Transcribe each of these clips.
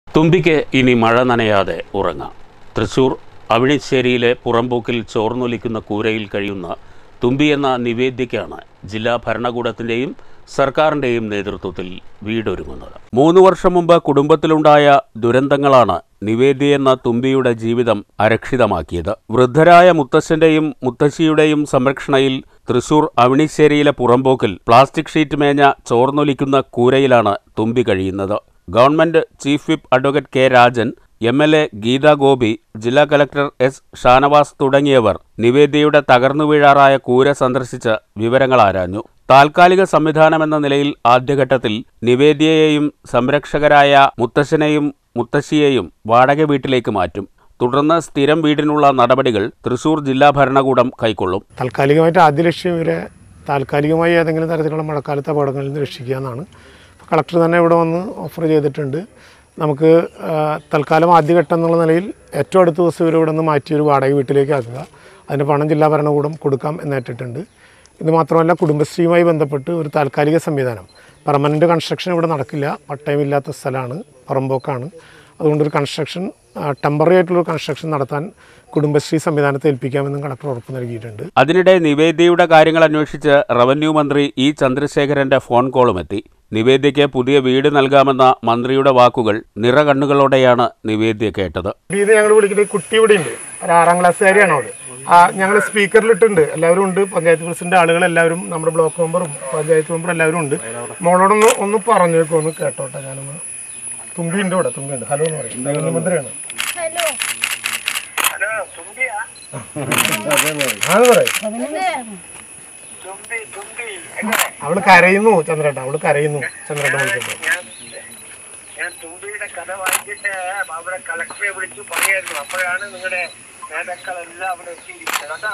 തുമ്പിക്ക് ഇനി മഴ നനയാതെ ഉറങ്ങാം തൃശൂർ അവിണിശ്ശേരിയിലെ പുറമ്പോക്കിൽ ചോർന്നൊലിക്കുന്ന കൂരയിൽ കഴിയുന്ന തുമ്പി എന്ന നിവേദ്യയ്ക്കാണ് ജില്ലാ ഭരണകൂടത്തിൻ്റെയും സർക്കാരിൻ്റെയും നേതൃത്വത്തിൽ വീടൊരുങ്ങുന്നത് മൂന്ന് വർഷം മുമ്പ് കുടുംബത്തിലുണ്ടായ ദുരന്തങ്ങളാണ് നിവേദ്യ എന്ന തുമ്പിയുടെ ജീവിതം അരക്ഷിതമാക്കിയത് വൃദ്ധരായ മുത്തശ്ശന്റെയും മുത്തശ്ശിയുടെയും സംരക്ഷണയിൽ തൃശൂർ അവിണിശ്ശേരിയിലെ പുറമ്പോക്കിൽ പ്ലാസ്റ്റിക് ഷീറ്റ് മേഞ്ഞ ചോർന്നൊലിക്കുന്ന കൂരയിലാണ് തുമ്പി കഴിയുന്നത് government chief whip advocate K Rajan M L A Geetha Gopi ജില്ലാ കലക്ടർ എസ് ഷാനവാസ് തുടങ്ങിയവർ നിവേദ്യയുടെ തകർന്നു വീഴാറായ കൂര സന്ദർശിച്ച് വിവരങ്ങൾ ആരാഞ്ഞു താൽക്കാലിക സംവിധാനമെന്ന നിലയിൽ ആദ്യഘട്ടത്തിൽ നിവേദ്യയെയും സംരക്ഷകരായ മുത്തശ്ശനെയും മുത്തശ്ശിയെയും വാടക വീട്ടിലേക്ക് മാറ്റും തുടർന്ന് സ്ഥിരം വീടിനുള്ള നടപടികൾ തൃശൂർ ജില്ലാ ഭരണകൂടം കൈക്കൊള്ളും താൽക്കാലികമായിട്ട് ആദ്യ ലക്ഷ്യം ഇവരെ താൽക്കാലികമായി ഏതെങ്കിലും തരത്തിലുള്ള മഴക്കാലത്തെ അപകടങ്ങളിൽ നിന്ന് രക്ഷിക്കുക എന്നാണ് കളക്ടർ തന്നെ ഇവിടെ വന്ന് ഓഫർ ചെയ്തിട്ടുണ്ട് നമുക്ക് ആ, തൽക്കാലം ആദ്യഘട്ടം എന്നുള്ള നിലയിൽ ഏറ്റവും അടുത്ത ദിവസം ഇവരെ ഇവിടെ നിന്ന് മാറ്റി ഒരു വാടക വീട്ടിലേക്ക് ആക്കുക അതിൻ്റെ പണം ജില്ലാ ഭരണകൂടം കൊടുക്കാം എന്നേറ്റിട്ടുണ്ട് ഇത് മാത്രമല്ല കുടുംബശ്രീയുമായി ബന്ധപ്പെട്ട് ഒരു താൽക്കാലിക സംവിധാനം പെർമനൻറ്റ് കൺസ്ട്രക്ഷൻ ഇവിടെ നടക്കില്ല പട്ടയമില്ലാത്ത സ്ഥലമാണ് പുറമ്പോക്കാണ് അതുകൊണ്ട് ഒരു കൺസ്ട്രക്ഷൻ ടെമ്പററി ആയിട്ടുള്ള കൺസ്ട്രക്ഷൻ നടത്താൻ കുടുംബശ്രീ സംവിധാനത്തെ ഏൽപ്പിക്കാമെന്നും കളക്ടർ ഉറപ്പ് നൽകിയിട്ടുണ്ട് അതിനിടെ നിവേദ്യയുടെ കാര്യങ്ങൾ അന്വേഷിച്ച് റവന്യൂ മന്ത്രി ഇ ചന്ദ്രശേഖരന്റെ ഫോൺ കോളും എത്തി നിവേദ്യയ്ക്ക് പുതിയ വീട് നൽകാമെന്ന മന്ത്രിയുടെ വാക്കുകൾ നിറകണ്ണുകളോടെയാണ് നിവേദ്യ കേട്ടത് ഇത് ഞങ്ങൾ വിളിക്കുന്നത് കുട്ടി ഇവിടെ ഉണ്ട് ഒരു ആറാം ക്ലാസ്സുകാരിയാണ് അവിടെ ആ ഞങ്ങൾ സ്പീക്കറിലിട്ടുണ്ട് എല്ലാവരും ഉണ്ട് പഞ്ചായത്ത് പ്രസിഡന്റ് ആളുകൾ എല്ലാവരും നമ്മുടെ ബ്ലോക്ക് മെമ്പറും പഞ്ചായത്ത് മെമ്പറും എല്ലാവരും ഉണ്ട് മോളോടൊന്ന് ഒന്ന് പറഞ്ഞേക്കോ ഒന്ന് കേട്ടോട്ടെ ഞാനൊന്ന് തുമ്പി ഉണ്ട് ഇവിടെ തുമ്പി ഉണ്ട് ഹലോ എന്ന് പറയും റവന്യൂ മന്ത്രിയാണ് അത് പറയും അവള് കരയുന്നു ചന്ദ്രേട്ട അവള് കരയുന്നു ചന്ദ്രേട്ട വിളിക്കുമ്പോ ഞാൻ ഞാൻ തുമ്പിയുടെ കഥ വായിച്ചിട്ട് അവിടെ കളക്ടറെ വിളിച്ചു പറയായിരുന്നു അപ്പോഴാണ് നിങ്ങളുടെ നേതാക്കളെല്ലാം അവിടെ എത്തിയിരിക്കുന്നത് കേട്ടോ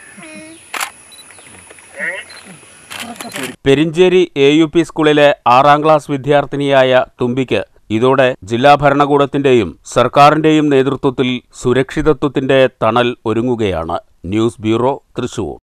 ഏ പെരിഞ്ചേരി എ യു പി സ്കൂളിലെ ആറാം ക്ലാസ് വിദ്യാർത്ഥിനിയായ തുമ്പിക്ക് ഇതോടെ ജില്ലാ ഭരണകൂടത്തിന്റെയും സർക്കാരിന്റെയും നേതൃത്വത്തിൽ സുരക്ഷിതത്വത്തിന്റെ തണൽ ഒരുങ്ങുകയാണ് ന്യൂസ് ബ്യൂറോ തൃശൂർ